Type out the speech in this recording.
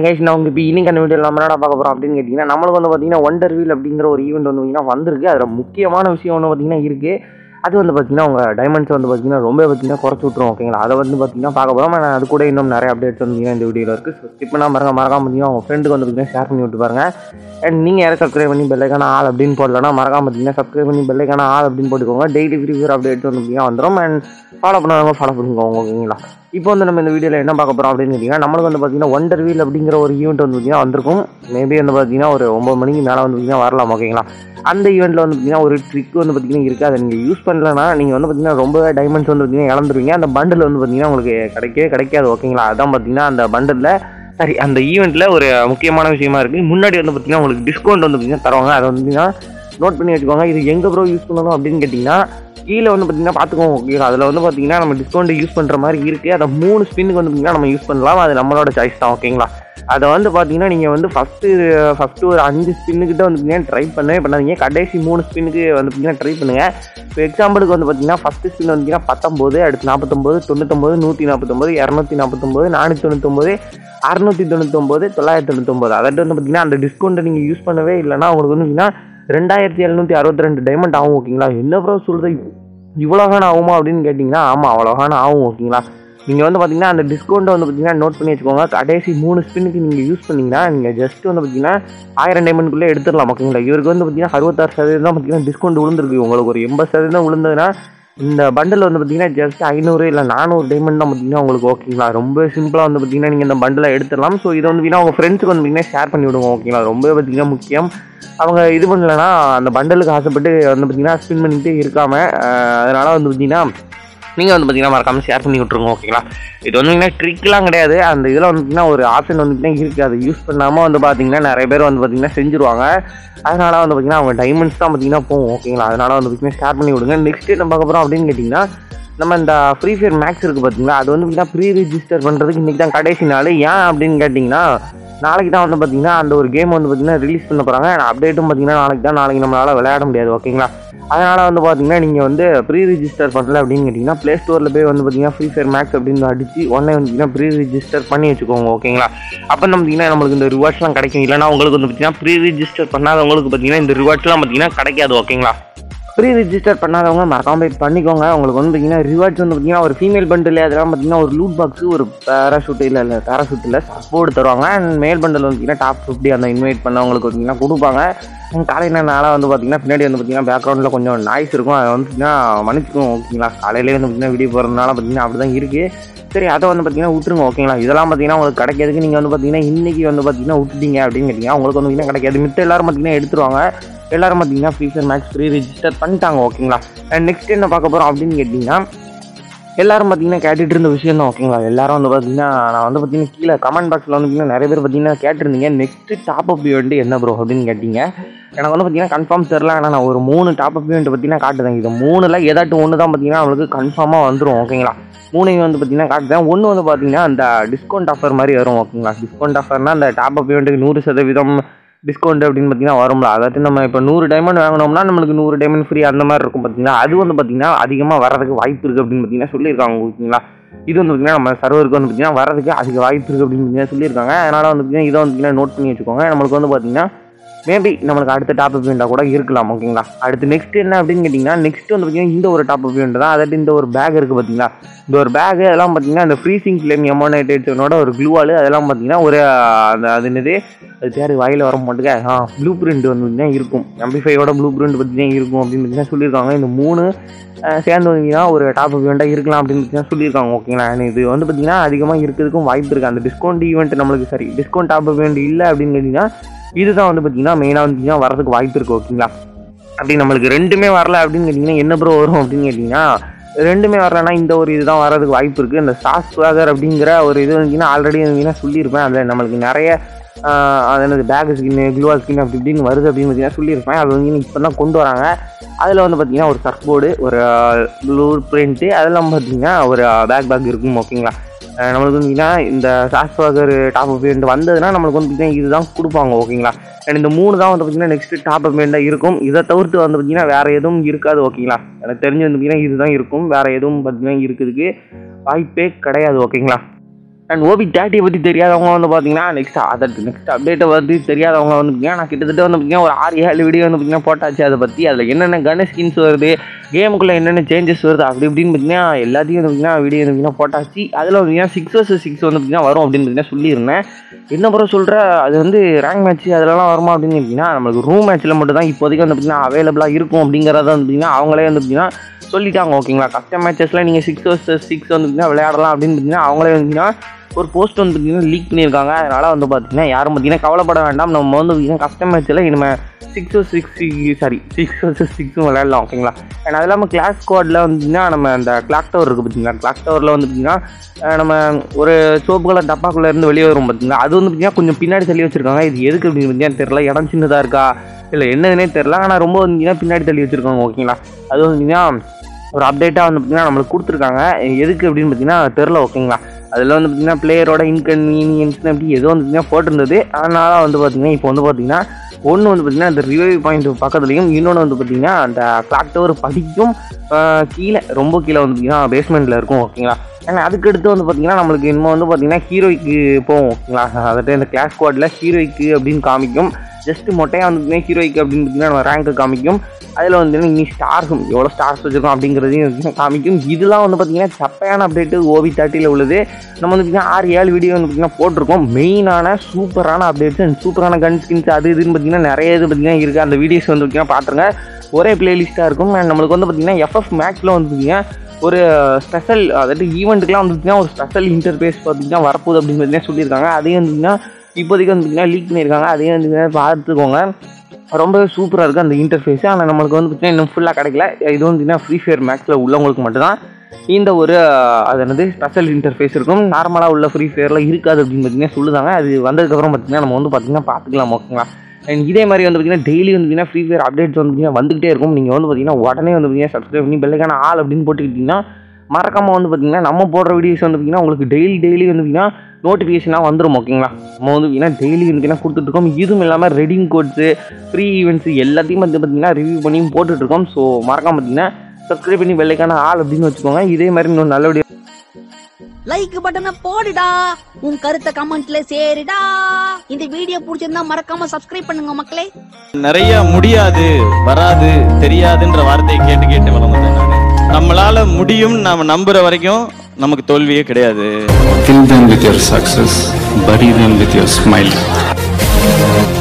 Guys நான் உங்களுக்கு இப்போ இன்னைக்கு அந்த வீடியோ நம்ம என்னடா பார்க்க போகிறோம் அப்படின்னு கேட்டிங்கன்னா நம்மளுக்கு வந்து பார்த்தீங்கன்னா ஒண்டர் வீல் அப்படிங்கிற ஒரு ஈவெண்ட் வந்து பார்த்தீங்கன்னா வந்திருக்கு அதில் முக்கியமான விஷயம் ஒன்று பார்த்தீங்கன்னா இருக்குது அது வந்து பார்த்தீங்கன்னா உங்கள் டைமண்ட்ஸ் வந்து பார்த்தீங்கன்னா ரொம்ப பார்த்தீங்கன்னா குறைச்சி விட்ருவோம் ஓகேங்களா அதை வந்து பார்த்தீங்கன்னா பார்க்க போகிறோம் ஆனால் அது கூட இன்னும் நிறைய அப்டேட்ஸ் வந்து பார்த்தீங்கன்னா இந்த வீடியோவில் இருக்குது ஸோ ஸ்கிப் பண்ணால் மறக்க மறக்காம பார்த்தீங்கன்னா உங்கள் ஃப்ரெண்டுக்கு வந்து பார்த்தீங்கன்னா ஷேர் பண்ணி விட்டு பாருங்க அண்ட் நீங்கள் யாரும் சப்ஸ்கிரைப் பண்ணி பெல்லைக்கான ஆள் அப்படின்னு போடலன்னா மறக்காம பார்த்தீங்கன்னா சப்ஸ்கிரைப் பண்ணி பெல்லைக்கான ஆள் அப்படின்னு போட்டுக்கோங்க டெய்லி ஃப்ரீ ஃபயர் அப்டேட்ஸ் வந்து பார்த்தீங்கன்னா வந்துடும் அண்ட் ஃபாலோ பண்ணாதவங்க ஃபாலோ பண்ணிக்கோங்க ஓகேங்களா இப்போ வந்து நம்ம இந்த வீடியோவில் என்ன பார்க்க போகிறோம் அப்படின்னு கேட்டிங்கன்னா நம்மளுக்கு வந்து பார்த்தீங்கன்னா ஒண்டர் வீல் அப்படிங்கிற ஒரு ஈவெண்ட் வந்து பார்த்தீங்கன்னா வந்திருக்கும் மேபி வந்து பார்த்தீங்கன்னா ஒரு ஒம்பது மணிக்கு மேலே வந்து பார்த்தீங்கன்னா வரலாம் ஓகேங்களா அந்த ஈவெண்ட்டில் வந்து பார்த்தீங்கன்னா ஒரு ட்ரிக் வந்து பார்த்தீங்கன்னா இருக்குது அதை நீங்கள் யூஸ் பண்ணலன்னா நீங்கள் வந்து பார்த்தீங்கன்னா ரொம்ப டைமண்ட்ஸ் வந்து பார்த்தீங்கன்னா இழந்துருவீங்க அந்த பண்டில் வந்து பார்த்தீங்கன்னா உங்களுக்கு கிடைக்கவே கிடைக்காது ஓகேங்களா அதான் பார்த்தீங்கன்னா அந்த பண்டிலில் சரி அந்த ஈவெண்ட்டில் ஒரு முக்கியமான விஷயமா இருக்குது முன்னாடி வந்து பார்த்தீங்கன்னா உங்களுக்கு டிஸ்கவுண்ட் வந்து பார்த்தீங்கன்னா தருவாங்க அதை வந்து பார்த்தீங்கன்னா நோட் பண்ணி வச்சுக்கோங்க இது எங்கே ப்ரோ யூஸ் பண்ணணும் அப்படின்னு கேட்டிங்கன்னா கீழே வந்து பார்த்தீங்கன்னா பார்த்துக்கோங்க ஓகேங்களா அதில் வந்து பார்த்தீங்கன்னா நம்ம டிஸ்கவுண்ட் யூஸ் பண்ணுற மாதிரி இருக்குது அதை மூணு ஸ்பின்னுக்கு வந்து பார்த்தீங்கன்னா நம்ம யூஸ் பண்ணலாம் அது நம்மளோட சாய்ஸ் தான் ஓகேங்களா அதை வந்து பார்த்தீங்கன்னா நீங்கள் வந்து ஃபஸ்ட்டு ஃபஸ்ட்டு ஒரு அஞ்சு ஸ்பின்னுக்கிட்ட வந்து பார்த்தீங்கன்னா ட்ரை பண்ணவே பண்ணாதீங்க கடைசி மூணு ஸ்பின்னுக்கு வந்து பார்த்தீங்கன்னா ட்ரை பண்ணுங்கள் இப்போ எக்ஸாம்பிளுக்கு வந்து பார்த்தீங்கன்னா ஃபஸ்ட்டு ஸ்பின் வந்து பார்த்தீங்கன்னா பத்தொம்போது அடுத்து நாற்பத்தொம்போது தொண்ணூத்தொம்பது நூற்றி நாற்பத்தொம்போது இரநூத்தி நாற்பத்தொம்போது நானூற்றி தொண்ணூத்தொம்போது அறுநூற்றி தொண்ணூத்தொம்போது தொள்ளாயிரத்தி தொண்ணூத்தொம்போது அதாட்டு வந்து பார்த்தீங்கன்னா அந்த டிஸ்கவுண்ட்டை நீங்கள் யூஸ் பண்ணவே இல்லைன்னா உங்களுக்கு வந்து பார்த்தீங்கன்னா ரெண்டாயிரத்தி எழுநூற்றி அறுபத்தி ரெண்டு டைமண்ட் ஆகும் ஓகேங்களா என்ன ப்ரோ சொல்கிறது இவ்வளோகான ஆகுமா அப்படின்னு கேட்டிங்கன்னா ஆமாம் அவ்வளோகான ஆகும் ஓகேங்களா நீங்கள் வந்து பார்த்தீங்கன்னா அந்த டிஸ்கவுண்ட்டை வந்து பார்த்தீங்கன்னா நோட் பண்ணி வச்சுக்கோங்க கடைசி மூணு ஸ்பின்னுக்கு நீங்கள் யூஸ் பண்ணீங்கன்னா நீங்கள் ஜஸ்ட் வந்து பார்த்தீங்கன்னா ஆயிரம் டைமண்ட்குள்ளே எடுத்துடலாம் ஓகேங்களா இவருக்கு வந்து பார்த்தீங்கன்னா அறுபத்தாறு சதவீதம் தான் பார்த்தீங்கன்னா டிஸ்கவுண்ட் விழுந்திருக்கு உங்களுக்கு ஒரு எண்பது சதவீதம் விழுந்ததுன்னா இந்த பண்டில் வந்து பார்த்தீங்கன்னா ஜஸ்ட் ஐநூறு இல்லை நானூறு டைமண்ட் தான் பார்த்தீங்கன்னா உங்களுக்கு ஓகேங்களா ரொம்ப சிம்பிளாக வந்து பார்த்தீங்கன்னா நீங்கள் இந்த பண்டிலை எடுத்துடலாம் ஸோ இதை வந்து பார்த்தீங்கன்னா உங்கள் ஃப்ரெண்ட்ஸுக்கு வந்து பார்த்தீங்கன்னா ஷேர் பண்ணி விடுங்க ஓகேங்களா ரொம்ப பார்த்தீங்கன்னா முக்கியம் அவங்க இது பண்ணலைன்னா அந்த பண்டலுக்கு ஆசைப்பட்டு வந்து பார்த்தீங்கன்னா ஸ்பின் பண்ணிக்கிட்டே இருக்காமல் அதனால் வந்து பார்த்தீங்கன்னா நீங்கள் வந்து பார்த்தீங்கன்னா மறக்காமல் ஷேர் பண்ணி விட்ருங்க ஓகேங்களா இது வந்து பார்த்தீங்கன்னா ட்ரிக்லாம் கிடையாது அந்த இதில் வந்து பார்த்தீங்கன்னா ஒரு ஆப்ஷன் வந்து பார்த்தீங்கன்னா இருக்குது அதை யூஸ் பண்ணாமல் வந்து பார்த்தீங்கன்னா நிறைய பேர் வந்து பார்த்தீங்கன்னா செஞ்சுருவாங்க அதனால் வந்து பார்த்தீங்கன்னா அவங்க டைமண்ட்ஸ் தான் பார்த்தீங்கன்னா போகும் ஓகேங்களா அதனால் வந்து பார்த்தீங்கன்னா ஷேர் பண்ணி விடுங்க நெக்ஸ்ட் நம்ம பார்க்க போகிறோம் அப்படின்னு கேட்டிங்கன்னா நம்ம இந்த ஃப்ரீ ஃபயர் மேக்ஸ் இருக்குது பார்த்தீங்களா அது வந்து பார்த்தீங்கன்னா ப்ரீ ரிஜிஸ்டர் பண்ணுறதுக்கு இன்றைக்கி தான் கடைசி நாள் ஏன் அப்படின்னு கேட்டிங்கன்னா நாளைக்கு தான் வந்து பார்த்தீங்கன்னா அந்த ஒரு கேம் வந்து பார்த்தீங்கன்னா ரிலீஸ் பண்ண போகிறாங்க அப்டேட்டும் பார்த்தீங்கன்னா நாளைக்கு தான் நாளைக்கு நம்மளால் விளையாட முடியாது ஓகேங்களா அதனால் வந்து பார்த்தீங்கன்னா நீங்கள் வந்து ப்ரீ ரிஜிஸ்டர் பண்ணல அப்படின்னு கேட்டிங்கன்னா ப்ளே ஸ்டோரில் போய் வந்து பார்த்தீங்கன்னா ஃப்ரீ ஃபயர் மேக்ஸ் அப்படின்னு அடிச்சு உடனே வந்து ப்ரீ ரிஜிஸ்டர் பண்ணி வச்சுக்கோங்க ஓகேங்களா அப்போ வந்து பார்த்தீங்கன்னா நம்மளுக்கு இந்த ரிவார்ட்ஸ்லாம் கிடைக்கும் இல்லைனா உங்களுக்கு வந்து பார்த்தீங்கன்னா ப்ரீ ரிஜிஸ்டர் பண்ணாதவங்களுக்கு பார்த்தீங்கன்னா இந்த ரிவார்ட்ஸ்லாம் பார்த்தீங்கன்னா கிடைக்காது ஓகேங்களா ப்ரீ ரிஜிஸ்டர் பண்ணாதவங்க மறக்காம போய் பண்ணிக்கோங்க உங்களுக்கு வந்து பார்த்தீங்கன்னா ரிவார்ட்ஸ் வந்து பார்த்தீங்கன்னா ஒரு ஃபீமேல் பண்டில் அதெல்லாம் பார்த்தீங்கன்னா ஒரு லூட் பாக்ஸு ஒரு பேராஷூட் இல்லை இல்லை பேராஷூட் இல்லை சப்போர்ட் தருவாங்க அண்ட் மேல் பண்டில் வந்து பார்த்தீங்கன்னா டாப் ஃபிஃப்டி அந்த இன்வைட் பண்ணவங்களுக்கு பார்த்தீங்கன்னா கொடுப்பாங்க அண்ட் காலையில் நாளாக வந்து பார்த்தீங்கன்னா பின்னாடி வந்து பார்த்தீங்கன்னா பேக்ரவுண்டில் கொஞ்சம் நாய்ஸ் இருக்கும் அதை வந்து பார்த்தீங்கன்னா மன்னிச்சுக்கும் ஓகேங்களா காலையிலேயே வந்து பார்த்தீங்கன்னா வீடியோ போகிறதுனால பார்த்தீங்கன்னா அப்படி தான் இருக்குது சரி அதை வந்து பார்த்தீங்கன்னா விட்டுருங்க ஓகேங்களா இதெல்லாம் பார்த்தீங்கன்னா உங்களுக்கு கிடைக்கிறதுக்கு நீங்கள் வந்து பார்த்தீங்கன்னா இன்றைக்கி வந்து பார்த்தீங்கன்னா விட்டுட்டீங்க அப்படின்னு கேட்டிங்கன்னா உங்களுக்கு வந்து பார்த்தீங்கன்னா கிடைக்காது மித்த எல்லாரும் பார்த்தீங்கன்னா எடுத்துருவாங்க எல்லாரும் பார்த்தீங்கன்னா free fire max free register பண்ணிட்டாங்க ஓகேங்களா அண்ட் நெக்ஸ்ட் என்ன பார்க்க போகிறோம் அப்படின்னு கேட்டிங்கன்னா எல்லாரும் பார்த்தீங்கன்னா கேட்டுட்டு இருந்த விஷயம் தான் ஓகேங்களா எல்லாரும் வந்து பார்த்தீங்கன்னா நான் வந்து பார்த்தீங்கன்னா கீழே கமெண்ட் பாக்ஸில் வந்து பார்த்தீங்கன்னா நிறைய பேர் பார்த்தீங்கன்னா கேட்டிருந்தீங்க நெக்ஸ்ட் டாப் அப் ஈவெண்ட் என்ன ப்ரோ அப்படின்னு கேட்டீங்க எனக்கு வந்து பார்த்தீங்கன்னா கன்ஃபார்ம் தெரில ஆனால் நான் ஒரு மூணு டாப் அப் ஈவெண்ட் பார்த்தீங்கன்னா காட்டுறேன் இது மூணில் ஏதாட்டும் ஒன்று தான் பார்த்தீங்கன்னா அவங்களுக்கு கன்ஃபார்மாக வந்துடும் ஓகேங்களா மூணையும் வந்து பார்த்தீங்கன்னா காட்டுறேன் ஒன்று வந்து பார்த்தீங்கன்னா அந்த டிஸ்கவுண்ட் ஆஃபர் மாதிரி வரும் ஓகேங்களா டிஸ்கவுண்ட் ஆஃபர்னால் அந்த டாப் அப் ஈவெண்ட்டுக்கு நூறு சதவீதம் டிஸ்கவுண்ட் அப்படின்னு பார்த்தீங்கன்னா வரும்ல அதாட்டு நம்ம இப்போ நூறு டைமண்ட் வாங்கினோம்னா நம்மளுக்கு நூறு டைமண்ட் ஃப்ரீ அந்த மாதிரி இருக்கும் பார்த்தீங்கன்னா அது வந்து பார்த்தீங்கன்னா அதிகமாக வரதுக்கு வாய்ப்பு இருக்குது அப்படின்னு பார்த்தீங்கன்னா சொல்லியிருக்காங்க ஓகேங்களா இது வந்து பார்த்தீங்கன்னா நம்ம சர்வருக்கு வந்து பார்த்தீங்கன்னா வரதுக்கு அதிக வாய்ப்பு இருக்குது அப்படின்னு பார்த்தீங்கன்னா சொல்லியிருக்காங்க அதனால் வந்து பார்த்தீங்கன்னா இதை வந்து பார்த்தீங்கன்னா நோட் பண்ணி வச்சுக்கோங்க நம்மளுக்கு வந்து பார்த்தீங்கன்னா மேபி நம்மளுக்கு அடுத்த டாப் அப் வேண்டாம் கூட இருக்கலாம் ஓகேங்களா அடுத்து நெக்ஸ்ட் என்ன அப்படின்னு கேட்டிங்கன்னா நெக்ஸ்ட் வந்து பார்த்தீங்கன்னா இந்த ஒரு டாப் அப் வேண்டு தான் அதாட்டு இந்த ஒரு பேக் இருக்குது பார்த்தீங்களா இந்த ஒரு பேக் அதெல்லாம் பார்த்தீங்கன்னா இந்த ஃப்ரீசிங் ஃப்ளேம் எமோனைட்டேஷனோட ஒரு க்ளூவால் அதெல்லாம் பார்த்தீங்கன்னா ஒரு அந்த அது என்னது அது பேர் வாயில் வர மாட்டேங்க ஆ ப்ளூ பிரிண்ட் வந்து பார்த்தீங்கன்னா இருக்கும் எம்பி ஃபைவோட ப்ளூ பிரிண்ட் பார்த்தீங்கன்னா இருக்கும் அப்படின்னு பார்த்தீங்கன்னா சொல்லியிருக்காங்க இந்த மூணு சேர்ந்து வந்தீங்கன்னா ஒரு டாப் அப் ஈவெண்ட்டாக இருக்கலாம் அப்படின்னு பார்த்தீங்கன்னா சொல்லியிருக்காங்க ஓகேங்களா இது வந்து பார்த்தீங்கன்னா அதிகமாக இருக்கிறதுக்கும் வாய்ப்பு இருக்குது அந்த டிஸ்கவுண்ட் ஈவெண்ட் நம்மளுக்கு சரி டிஸ்கவுண்ட் டாப் அப் ஈவெண்ட் இல்லை அப்படின்னு கேட்டிங்கன்னா இதுதான் வந்து பார்த்தீங்கன்னா மெயினாக வந்து பார்த்தீங்கன்னா வரதுக்கு வாய்ப்பு இருக்குது ஓகேங்களா அப்படி நம்மளுக்கு ரெண்டுமே வரல அப்படின்னு கேட்டிங்கன்னா என்ன ப்ரோ வரும் அப்படின்னு கேட்டிங்கன்னா ரெண்டுமே வரலன்னா இந்த ஒரு இதுதான் வரதுக்கு வாய்ப்பு இருக்குது இந்த சாஸ் ஸ்வாகர் அப்படிங்கிற ஒரு இது வந்துங்கன்னா ஆல்ரெடி வந்துங்கன்னா சொல்லியிருப்பேன் அதில் நம்மளுக்கு நிறைய அது என்னது பேக் ஸ்கின் க்ளூவா ஸ்கின் அப்படி இப்படின்னு வருது அப்படின்னு பார்த்தீங்கன்னா சொல்லியிருப்பேன் அது வந்து இப்போ தான் கொண்டு வராங்க அதில் வந்து பார்த்தீங்கன்னா ஒரு சர்க் போர்டு ஒரு ப்ளூ பிரிண்ட்டு அதெல்லாம் பார்த்தீங்கன்னா ஒரு பேக் பேக் இருக்கும் ஓகேங்களா நம்மளுக்கு வந்துங்கன்னா இந்த சாஸ்வாகர் டாப் அப் பேண்ட் வந்ததுன்னா நம்மளுக்கு வந்து பார்த்தீங்கன்னா இதுதான் கொடுப்பாங்க ஓகேங்களா அண்ட் இந்த மூணு தான் வந்து பார்த்தீங்கன்னா நெக்ஸ்ட் டாப் அப் பேண்டாக இருக்கும் இதை தவிர்த்து வந்து பார்த்தீங்கன்னா வேறு எதுவும் இருக்காது ஓகேங்களா எனக்கு தெரிஞ்சு வந்து பார்த்தீங்கன்னா இதுதான் இருக்கும் வேறு எதுவும் பார்த்தீங்கன்னா இருக்கிறதுக்கு வாய்ப்பே கிடையாது ஓகேங்களா அண்ட் ஓபி தேர்ட்டியை பற்றி தெரியாதவங்க வந்து பார்த்தீங்கன்னா நெக்ஸ்ட் அதை நெக்ஸ்ட் அப்டேட்டை பற்றி தெரியாதவங்க வந்து பார்த்தீங்கன்னா நான் கிட்டத்தட்ட வந்து பார்த்தீங்கன்னா ஒரு ஆறு ஏழு வீடியோ வந்து பார்த்தீங்கன்னா போட்டாச்சு அதை பற்றி அதில் என்னென்ன கன் ஸ்கின்ஸ் வருது கேமுக்குள்ளே என்னென்ன சேஞ்சஸ் வருது அப்படி இப்படின்னு பார்த்தீங்கன்னா எல்லாத்தையும் வந்து பார்த்தீங்கன்னா வீடியோ வந்து பார்த்தீங்கன்னா போட்டாச்சு அதில் வந்து பார்த்தீங்கன்னா சிக்ஸ் வர்ஸ் சிக்ஸ் வந்து பார்த்தீங்கன்னா வரும் அப்படின்னு பார்த்தீங்கன்னா சொல்லியிருந்தேன் என்ன பிறகு சொல்கிற அது வந்து ரேங்க் மேட்ச் அதிலலாம் வருமா அப்படின்னு கேட்டிங்கன்னா நம்மளுக்கு ரூம் மேட்ச்சில் மட்டும் தான் இப்போதைக்கு வந்து பார்த்தீங்கன்னா அவைலபிளாக இருக்கும் அப்படிங்கிறத வந்து பார்த்தீங்கன்னா அவங்களே வந்து பார்த்தீங்கன்னா சொல்லிட்டாங்க ஓகேங்களா கஸ்டம் மேட்சஸில் நீங்கள் சிக்ஸ் வர்சஸ் சிக்ஸ் வந்து பார்த்தீங்கன்னா விளையாடலாம் அப்படின்னு பார்த்தீங்கன்னா அவங்களே வந்து பார்த்தீங்கன்னா ஒரு போஸ்ட் வந்து பார்த்தீங்கன்னா லீக் பண்ணியிருக்காங்க அதனால் வந்து பார்த்தீங்கன்னா யாரும் பார்த்தீங்கன்னா கவலைப்பட வேண்டாம் நம்ம வந்து பார்த்தீங்கன்னா கஸ்டம் மேட்ச்சில் இனிமேல் six six sorry six versus சிக்ஸும் விளையாடலாம் ஓகேங்களா அண்ட் அது இல்லாமல் கிளாஸ் ஸ்குவாடில் வந்துன்னா நம்ம அந்த கிளாக் டவர் இருக்குது பார்த்தீங்களா கிளாக் டவரில் வந்து பார்த்தீங்கன்னா அஹ் நம்ம ஒரு சோப்பு கலர் டப்பாக்குள்ளே இருந்து வெளியே வரும் பார்த்தீங்களா அது வந்து பார்த்தீங்கன்னா கொஞ்சம் பின்னாடி தள்ளி வச்சிருக்காங்க இது எதுக்கு அப்படின்னு பார்த்தீங்கன்னா தெரியல இடம் சின்னதாக இருக்கா இல்லை என்னதுன்னே தெரில ஆனால் ரொம்ப வந்தீங்கன்னா பின்னாடி தள்ளி வச்சிருக்காங்க ஓகேங்களா அது வந்து பார்த்தீங்கன்னா ஒரு அப்டேட்டாக வந்து பார்த்தீங்கன்னா நம்மளுக்கு கொடுத்துருக்காங்க எதுக்கு அப்படின்னு பார்த்தீங்கன்னா தெரில ஓகேங்களா அதில் வந்து பார்த்தீங்கன்னா பிளேயரோட இன்கன்வீனியன்ஸ்னு அப்படி ஏதோ வந்து பார்த்தீங்கன்னா போட்டிருந்தது அதனால வந்து பார்த்தீங்கன்னா இப்போ வந்து பார்த்தீங்கன்னா ஒன்று வந்து பார்த்தீங்கன்னா அந்த ரிவைவ் பாயிண்ட் பக்கத்துலையும் இன்னொன்று வந்து பார்த்தீங்கன்னா அந்த கிளாக் டவர் படிக்கும் ஆஹ், கீழே ரொம்ப கீழே வந்து பார்த்தீங்கன்னா பேஸ்மெண்ட்டில் இருக்கும் ஓகேங்களா ஏன்னா அதுக்கடுத்து வந்து பார்த்தீங்கன்னா நம்மளுக்கு இன்னும் வந்து பார்த்தீங்கன்னா ஹீரோய்க்கு போவோம் ஓகேங்களா அதாவது இந்த கிளாஸ் ஸ்குவாடில் ஹீரோய்க்கு அப்படின்னு காமிக்கும் ஜஸ்ட் மொட்டையாக வந்து பார்த்தீங்கன்னா ஹீரோய்க்கு அப்படின்னு பார்த்தீங்கன்னா நம்ம ரேங்க்கு காமிக்கும் அதில் வந்து இனி ஸ்டார்ஸும் எவ்வளோ ஸ்டார்ஸ் வச்சிருக்கோம் அப்படிங்கிறதையும் வந்து காமிக்கும் இதெல்லாம் வந்து பார்த்தீங்கன்னா சப்பையான அப்டேட்டு ஓவி தேர்ட்டியில் உள்ளது நம்ம வந்து பார்த்தீங்கன்னா ஆறு ஏழு வீடியோ வந்து பார்த்தீங்கன்னா போட்டிருக்கோம் மெயினான சூப்பரான அப்டேட்ஸ் அண்ட் சூப்பரான கன் ஸ்கின்ஸ் அது இதுன்னு பார்த்தீங்கன்னா நிறைய இது பார்த்தீங்கன்னா இருக்குது அந்த வீடியோஸ் வந்து பார்த்தீங்கன்னா பார்த்துருங்க ஒரே பிளேலிஸ்ட்டாக இருக்கும் அண்ட் நம்மளுக்கு வந்து பார்த்தீங்கன்னா எஃப்எஃப் மேக்ஸில் வந்து பார்த்தீங்கன்னா ஒரு ஸ்பெஷல் அதாவது ஈவெண்ட்டுக்குலாம் வந்து பார்த்தீங்கன்னா ஒரு ஸ்பெஷல் இன்டர்பேஸ் பார்த்தீங்கன்னா வரப்போகுது அப்படின்னு பார்த்தீங்கன்னா சொல்லியிருக்காங்க அதையும் வந்து பார்த்தீங்கன்னா இப்போதைக்கு வந்து பார்த்தீங்கன்னா லீக் பண்ணியிருக்காங்க அதையும் வந்து பார்த்தீங்கன்னா பார்த்துக்கோங்க ரொம்பவே சூப்பராக இருக்குது அந்த இன்டர்ஃபேஸ் ஆனால் நம்மளுக்கு வந்து பார்த்தீங்கன்னா இன்னும் ஃபுல்லாக கிடைக்கல இது வந்து பார்த்தீங்கன்னா ஃப்ரீ ஃபயர் மேக்ஸில் உள்ளவங்களுக்கு மட்டும்தான் இந்த ஒரு அஹ், அது என்னது ஸ்பெஷல் இன்டர்ஃபேஸ் இருக்கும் நார்மலாக உள்ள ஃப்ரீ ஃபயரில் இருக்காது அப்படின்னு பார்த்தீங்கன்னா சொல்லுதாங்க அது வந்ததுக்கப்புறம் பார்த்தீங்கன்னா நம்ம வந்து பார்த்தீங்கன்னா பார்த்துக்கலாம் ஓகேங்களா அண்ட் இதே மாதிரி வந்து பார்த்தீங்கன்னா டெய்லி வந்து பார்த்தீங்கன்னா ஃப்ரீ ஃபயர் அப்டேட்ஸ் வந்து பார்த்தீங்கன்னா வந்துகிட்டே இருக்கும் நீங்கள் வந்து பார்த்தீங்கன்னா உடனே வந்து பார்த்தீங்கன்னா சப்ஸ்கிரைப் பண்ணி பெல்லைக்கான ஆள் அப்படின்னு போட்டுக்கிட்டிங்கன்னா மறக்காமல் வந்து பார்த்தீங்கன்னா நம்ம போடுற வீடியோஸ் வந்து பார்த்தீங்கன்னா உங்களுக்கு டெய்லி டெய்லி வந்து பார்த்தீங்கன்னா நோட்டிஃபிகேஷனாக வந்துடும் ஓகேங்களா நம்ம வந்து பார்த்தீங்கன்னா டெய்லி வந்து பார்த்தீங்கன்னா கொடுத்துட்ருக்கோம் இதுவும் இல்லாமல் ரெடிங் கோட்ஸு ஃப்ரீ ஈவெண்ட்ஸ் எல்லாத்தையும் வந்து பார்த்தீங்கன்னா ரிவ்யூ பண்ணி போட்டுட்ருக்கோம் ஸோ மறக்காம பார்த்தீங்கன்னா சப்ஸ்கிரைப் பண்ணி பெல்லைக்கான ஆள் அப்படின்னு வச்சுக்கோங்க இதே மாதிரி இன்னும் நல்ல வீடியோ லைக் பட்டனை போடுடா உன் கருத்தை கமெண்ட்ல சேருடா இந்த வீடியோ பிடிச்சிருந்தா மறக்காம சப்ஸ்கிரைப் பண்ணுங்க மக்களே நிறைய முடியாது வராது தெரியாதுன்ற வார்த்தையை கேட்டு கேட்டு வளர்ந்தேன் நான் நம்மளால முடியும் நாம நம்புற வரைக்கும் நமக்கு தோல்வியே கிடையாது Kill them with your success, bury them with your smile.